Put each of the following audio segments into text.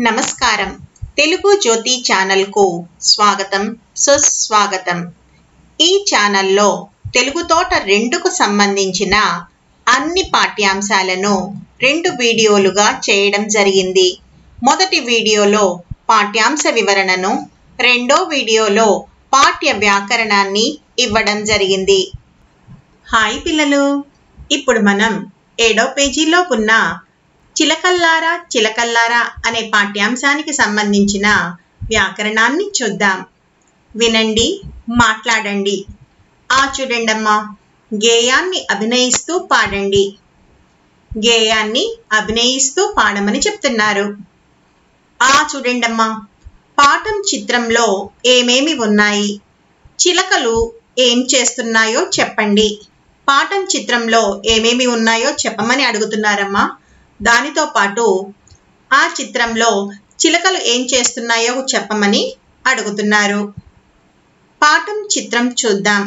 నమస్కారం తెలుగు జ్యోతి ఛానల్కు స్వాగతం సుస్వాగతం ఈ ఛానల్లో తెలుగు తోట రెండుకు సంబంధించిన అన్ని పాఠ్యాంశాలను రెండు వీడియోలుగా చేయడం జరిగింది మొదటి వీడియోలో పాఠ్యాంశ వివరణను రెండో వీడియోలో పాఠ్య వ్యాకరణాన్ని ఇవ్వడం జరిగింది హాయ్ పిల్లలు ఇప్పుడు మనం ఏడో పేజీలో ఉన్న చిలకల్లారా చిలకల్లారా అనే పాఠ్యాంశానికి సంబంధించిన వ్యాకరణాన్ని చూద్దాం వినండి మాట్లాడండి ఆ చూడండమ్మా గేయాన్ని అభినయిస్తూ పాడండి గేయాన్ని అభినయిస్తూ పాడమని చెప్తున్నారు ఆ చూడండమ్మా పాఠం చిత్రంలో ఏమేమి ఉన్నాయి చిలకలు ఏం చేస్తున్నాయో చెప్పండి పాఠం చిత్రంలో ఏమేమి ఉన్నాయో చెప్పమని అడుగుతున్నారమ్మా దానితో పాటు ఆ చిత్రంలో చిలకలు ఏం చేస్తున్నాయో చెప్పమని అడుగుతున్నారు పాఠం చిత్రం చూద్దాం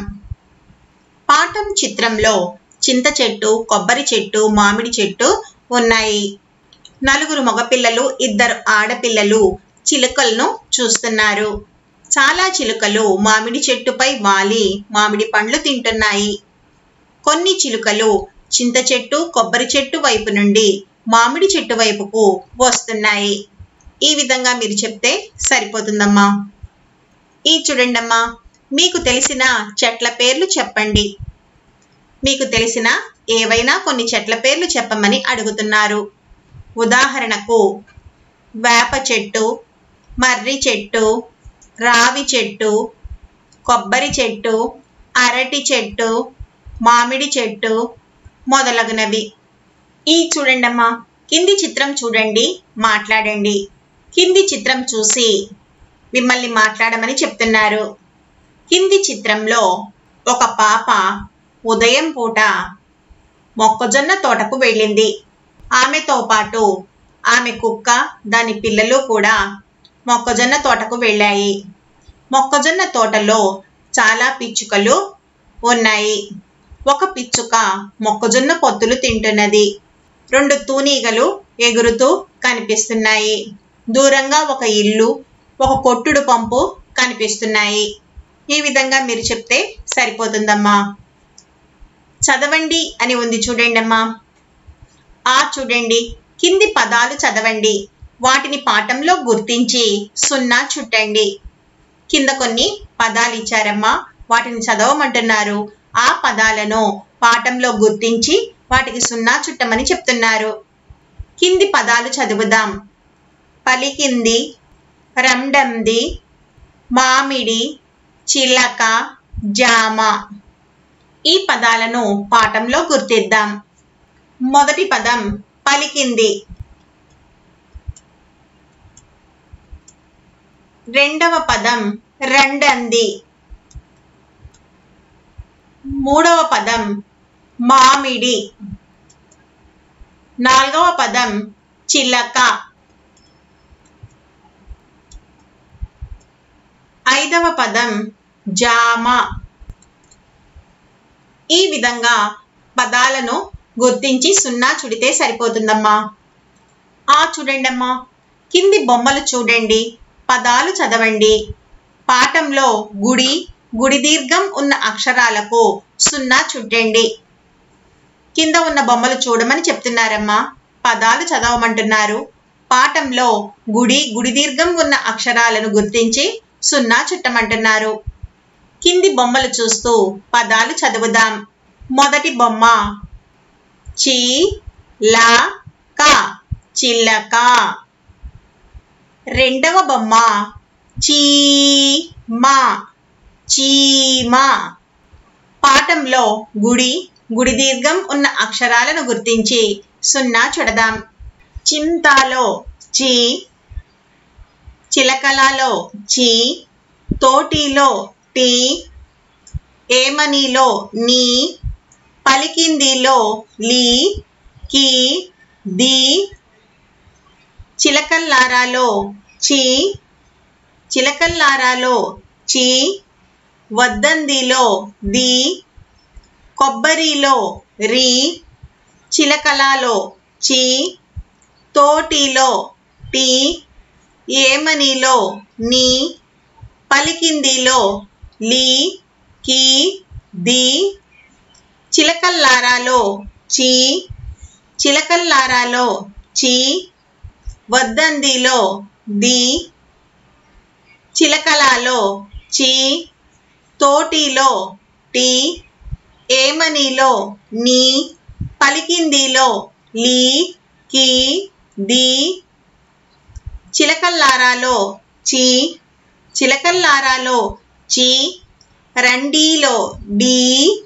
పాఠం చిత్రంలో చింత చెట్టు కొబ్బరి చెట్టు మామిడి చెట్టు ఉన్నాయి నలుగురు మగపిల్లలు ఇద్దరు ఆడపిల్లలు చిలుకలను చూస్తున్నారు చాలా చిలుకలు మామిడి చెట్టుపై వాలి మామిడి పండ్లు తింటున్నాయి కొన్ని చిలుకలు చింత చెట్టు కొబ్బరి చెట్టు వైపు నుండి మామిడి చెట్టు వైపుకు వస్తున్నాయి ఈ విధంగా మీరు చెప్తే సరిపోతుందమ్మా ఈ చూడండమ్మా మీకు తెలిసిన చెట్ల పేర్లు చెప్పండి మీకు తెలిసిన ఏవైనా కొన్ని చెట్ల పేర్లు చెప్పమని అడుగుతున్నారు ఉదాహరణకు వేప చెట్టు మర్రి చెట్టు రావి చెట్టు కొబ్బరి చెట్టు అరటి చెట్టు మామిడి చెట్టు మొదలగునవి ఈ చూడండమ్మా కింది చిత్రం చూడండి మాట్లాడండి కింది చిత్రం చూసి మిమ్మల్ని మాట్లాడమని చెప్తున్నారు కింది చిత్రంలో ఒక పాప ఉదయం పూట మొక్కజొన్న తోటకు వెళ్ళింది ఆమెతో పాటు ఆమె కుక్క దాని పిల్లలు కూడా మొక్కజొన్న తోటకు వెళ్ళాయి మొక్కజొన్న తోటలో చాలా పిచ్చుకలు ఉన్నాయి ఒక పిచ్చుక మొక్కజొన్న పొత్తులు తింటున్నది రెండు తూనీగలు ఎగురుతూ కనిపిస్తున్నాయి దూరంగా ఒక ఇల్లు ఒక కొట్టుడు పంపు కనిపిస్తున్నాయి ఈ విధంగా మీరు చెప్తే సరిపోతుందమ్మా చదవండి అని ఉంది చూడండి అమ్మా ఆ చూడండి కింది పదాలు చదవండి వాటిని పాఠంలో గుర్తించి సున్నా చుట్టండి కింద కొన్ని పదాలు ఇచ్చారమ్మా వాటిని చదవమంటున్నారు ఆ పదాలను పాఠంలో గుర్తించి వాటికి సున్నా చుట్టమని చెప్తున్నారు కింది పదాలు చదువుదాం పలికింది రండంది మామిడి చిలక జామ ఈ పదాలను పాఠంలో గుర్తిద్దాం మొదటి పదం పలికింది రెండవ పదం రండంది మూడవ పదం మామిడి నాలుగవ పదం చిలక ఐదవ పదం జామ ఈ విధంగా పదాలను గుర్తించి సున్నా చుడితే సరిపోతుందమ్మా ఆ చూడండమ్మా కింది బొమ్మలు చూడండి పదాలు చదవండి పాఠంలో గుడి గుడి దీర్ఘం ఉన్న అక్షరాలకు సున్నా చుట్టండి కింద ఉన్న బొమ్మలు చూడమని చెప్తున్నారమ్మా పదాలు చదవమంటున్నారు పాఠంలో గుడి గుడి దీర్ఘం ఉన్న అక్షరాలను గుర్తించి సున్నా చుట్టమంటున్నారు కింది బొమ్మలు చూస్తూ పదాలు చదువుదాం మొదటి బొమ్మ చి లా క చిల్లక రెండవ బొమ్మ చీ మా చీమ పాఠంలో గుడి గుడి దీర్ఘం ఉన్న అక్షరాలను గుర్తించి సున్నా చుడదాం చింతాలో చీ చిలకలలో చీ తోటిలో టీ ఏమనిలో నీ పలికిందిలో లీ కీ ది చిలకల్లారాలో చీ చిలకల్లారాలో చీ వద్దందిలో ది కొబ్బరిలో రి చిలకలాలో చి తోటిలో టీ ఏమనిలో నీ పలికిందిలో లీ కీ ది చిలకల్లారాలో చీ చిలకల్లారాలో చీ వద్దందిలో ది చిలకలాలో చీ తోటిలో టీ ఏమనిలో నీ పలికిందిలో లీ కీ ది చిలకల్లారాలో చీ చిలకల్లారాలో చీ రండీలో డీ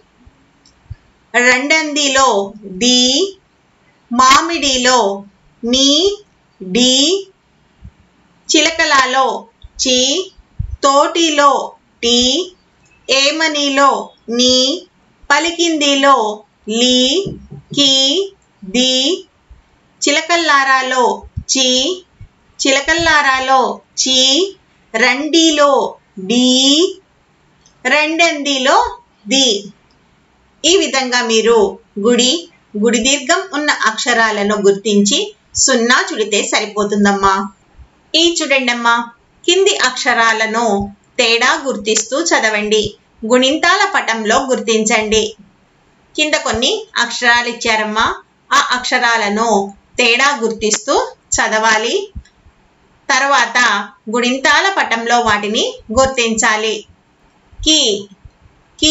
రెండందిలో ది మామిడిలో నీ డి చిలకలాలో చి తోటిలో టీ ఏమనిలో నీ పలికిందిలో లీ కి ది చిలకల్లారాలో చి చిలకల్లారాలో చి రండిలో డి రెండందిలో ది ఈ విధంగా మీరు గుడి గుడి దీర్ఘం ఉన్న అక్షరాలను గుర్తించి సున్నా చుడితే సరిపోతుందమ్మా ఈ చూడండమ్మా కింది అక్షరాలను తేడా గుర్తిస్తూ చదవండి గుణింతాల పటంలో గుర్తించండి కింద కొన్ని అక్షరాలు ఇచ్చారమ్మా ఆ అక్షరాలను తేడా గుర్తిస్తూ చదవాలి తర్వాత గుణింతాల పటంలో వాటిని గుర్తించాలి కి కీ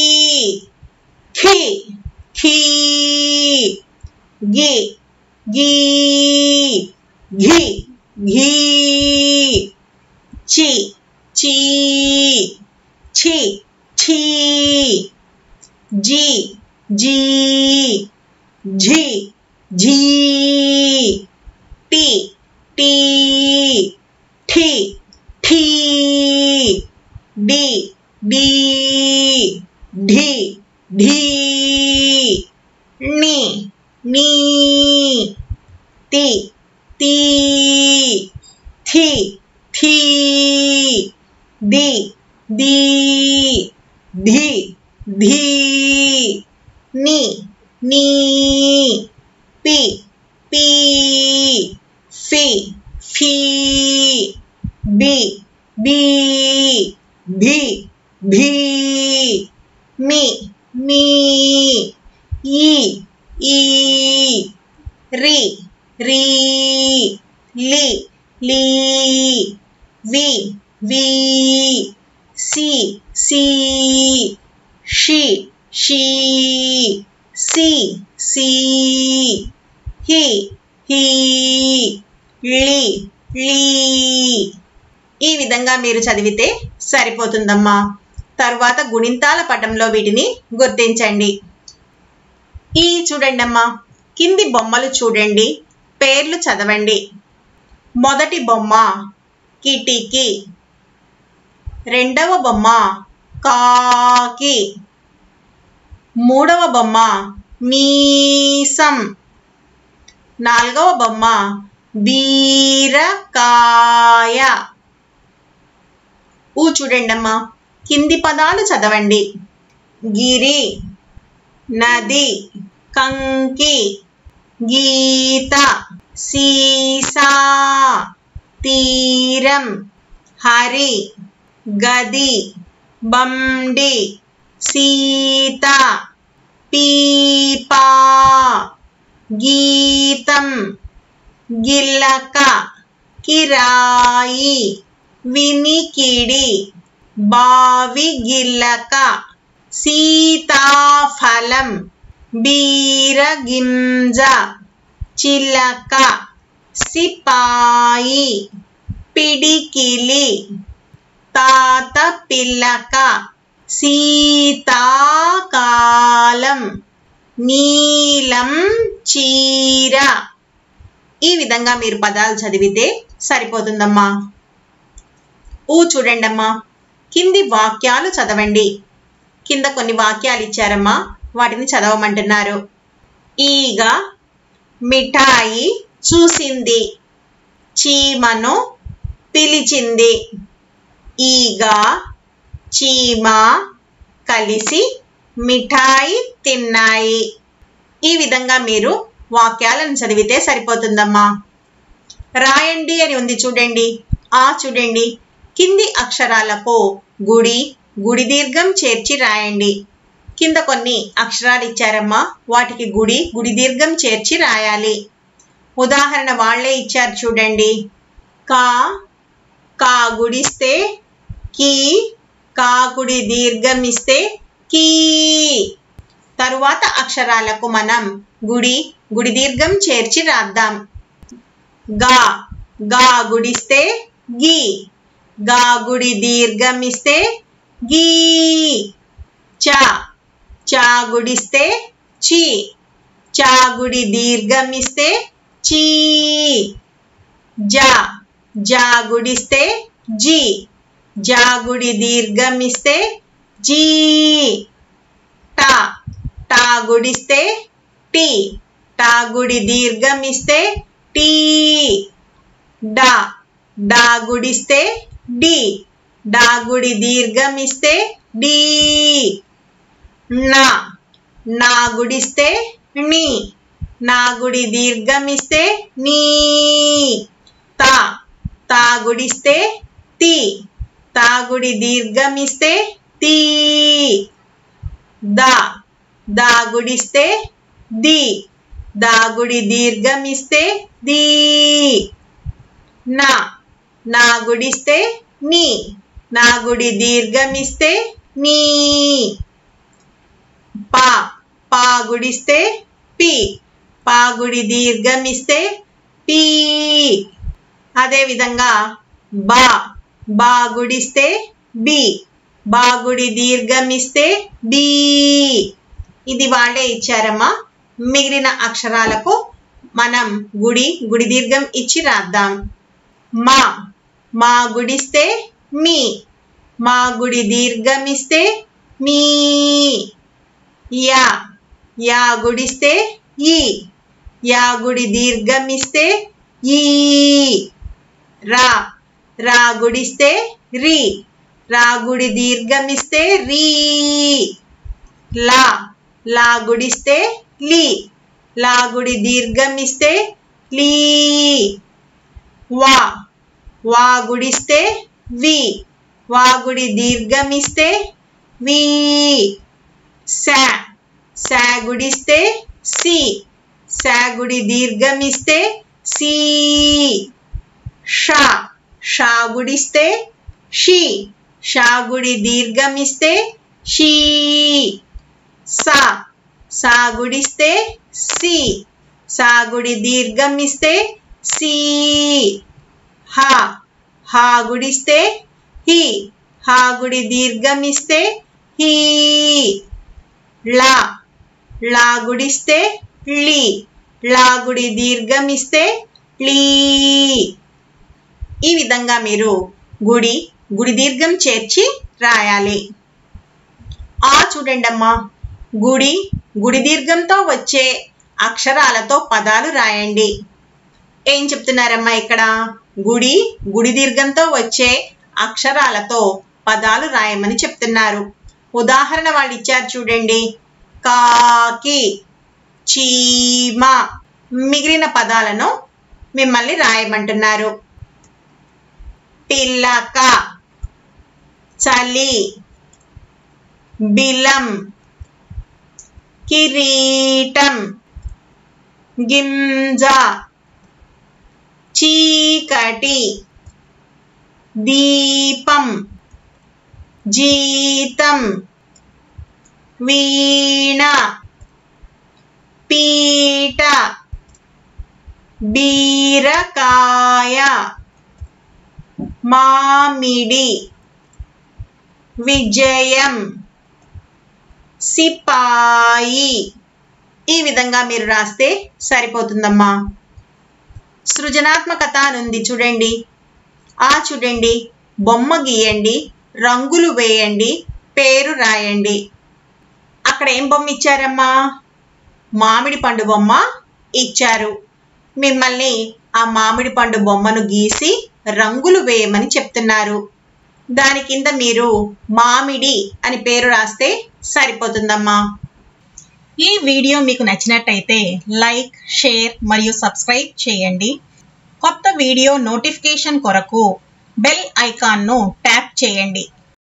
ఖి ఖీ గి గీ ఘి ఘీ చి చీ ఛి ఛీ జీ జీ ఝి ఝీ టి టీ ఠి ఠీ డి డీ ఢి ఢీ ని నీ తి తీ థి థీ ది దీ ధి ధీ ని నీ పి పీ ఫి ఫీ బి బీ భి భీ మీ మీ ఈ ఈ రి రీ లి లీ వి వి సి సి షి షీ సి సి హి హీ లి లీ ఈ విధంగా మీరు చదివితే సరిపోతుందమ్మా తరువాత గుణింతాల పటంలో వీటిని గుర్తించండి ఈ చూడండి అమ్మా కింది బొమ్మలు చూడండి పేర్లు చదవండి మొదటి బొమ్మ కిటికీ రెండవ బొమ్మ కాకి మూడవ బొమ్మ మీసం నాలుగవ బొమ్మ బీరకాయ ఊ చూడండి అమ్మా కింది పదాలు చదవండి గిరి నది కంకి గీత సీసా తీరం హరి గది బండి సీత పీపా గీతం గిలక కిరాయి వినికిడి బావి గిలక సీతాఫలం బీరగింజ చిలక సిపాయి పిడికిలి తాత పిల్లక శీతాకాలం నీలం చీర ఈ విధంగా మీరు పదాలు చదివితే సరిపోతుందమ్మా ఊ చూడండమ్మా కింది వాక్యాలు చదవండి కింద కొన్ని వాక్యాలు ఇచ్చారమ్మా వాటిని చదవమంటున్నారు ఈగ మిఠాయి చూసింది చీమను పిలిచింది ఈగ చీమ కలిసి మిఠాయి తిన్నాయి ఈ విధంగా మీరు వాక్యాలను చదివితే సరిపోతుందమ్మా రాయండి అని ఉంది చూడండి ఆ చూడండి కింది అక్షరాలకు గుడి గుడి దీర్ఘం చేర్చి రాయండి కింద కొన్ని అక్షరాలు ఇచ్చారమ్మా వాటికి గుడి గుడి దీర్ఘం చేర్చి రాయాలి ఉదాహరణ వాళ్ళే ఇచ్చారు చూడండి కా కా గుడిస్తే కీ కా గుడి దీర్ఘం ఇస్తే కీ తరువాత అక్షరాలకు మనం గుడి గుడి దీర్ఘం చేర్చి రాద్దాం గా గా గుడిస్తే గీ గా గుడి దీర్ఘం ఇస్తే గీ చ చా గుడిస్తే చి చా గుడి దీర్ఘం ఇస్తే చీ జా జా గుడిస్తే జీ జా గుడి దీర్ఘం ఇస్తే జీ టా టా గుడిస్తే టీ టా గుడి దీర్ఘం ఇస్తే టీ డా డా గుడిస్తే డి డా గుడి దీర్ఘం ఇస్తే డి నా నా గుడిస్తే ని నా గుడి దీర్ఘం ఇస్తే నీ తా తా గుడిస్తే తి తా గుడి దీర్ఘం ఇస్తే తీ దా దా గుడిస్తే ది దా గుడి దీర్ఘం ఇస్తే దీ నా నా గుడిస్తే నీ నా గుడి దీర్ఘం ఇస్తే నీ పా పా గుడిస్తే పి పా గుడి దీర్ఘం ఇస్తే పీ అదే విధంగా బా బా గుడిస్తే బి బా గుడి దీర్ఘం ఇస్తే బీ ఇది వాళ్ళే ఇచ్చారమ్మా మిగిలిన అక్షరాలకు మనం గుడి గుడి దీర్ఘం ఇచ్చి రాద్దాం మా మా గుడిస్తే మీ మా గుడి దీర్ఘం ఇస్తే మీ యా యా గుడిస్తే ఈ యా గుడి దీర్ఘం ఇస్తే ఈ రా రా గుడిస్తే రి రా గుడి దీర్ఘం ఇస్తే రీ లా లా గుడిస్తే లి లా గుడి దీర్ఘం ఇస్తే లీ వా వా గుడిస్తే వి వా గుడి దీర్ఘం ఇస్తే వి సా సా గుడిస్తే సి సా గుడి దీర్ఘం ఇస్తే సి షా షా గుడిస్తే షి షా గుడి దీర్ఘం ఇస్తే షీ సా సా గుడిస్తే సి సా గుడి దీర్ఘం ఇస్తే సి హా హా గుడిస్తే హి హా గుడి దీర్ఘం ఇస్తే హీ లా లా గుడిస్తే లి లా గుడి దీర్ఘం ఇస్తే లీ ఈ విధంగా మీరు గుడి గుడి దీర్ఘం చేర్చి రాయాలి ఆ చూడండి అమ్మా గుడి గుడి దీర్ఘంతో వచ్చే అక్షరాలతో పదాలు రాయండి ఏం చెప్తున్నారమ్మా ఇక్కడ గుడి గుడి దీర్ఘంతో వచ్చే అక్షరాలతో పదాలు రాయమని చెప్తున్నారు ఉదాహరణ వాళ్ళు ఇచ్చారు చూడండి కాకి చీమ మిగిలిన పదాలను మిమ్మల్ని రాయమంటున్నారు పిల్లక చలి బిలం కిరీటం గింజ చీకటి దీపం జీతం వీణ పీట బీరకాయ మామిడి విజయం సిపాయి ఈ విధంగా మీరు రాస్తే సరిపోతుందమ్మా సృజనాత్మకత అనుంది చూడండి ఆ చూడండి బొమ్మ గీయండి రంగులు వేయండి పేరు రాయండి అక్కడ ఏం బొమ్మ ఇచ్చారమ్మా మామిడి పండు బొమ్మ ఇచ్చారు మిమ్మల్ని ఆ మామిడి పండు బొమ్మను గీసి రంగులు వేయమని చెప్తున్నారు దాని కింద మీరు మామిడి అని పేరు రాస్తే సరిపోతుందమ్మా ఈ వీడియో మీకు నచ్చినట్టయితే లైక్ షేర్ మరియు సబ్స్క్రైబ్ చేయండి కొత్త వీడియో నోటిఫికేషన్ కొరకు బెల్ ఐకాన్ను ట్యాప్ చేయండి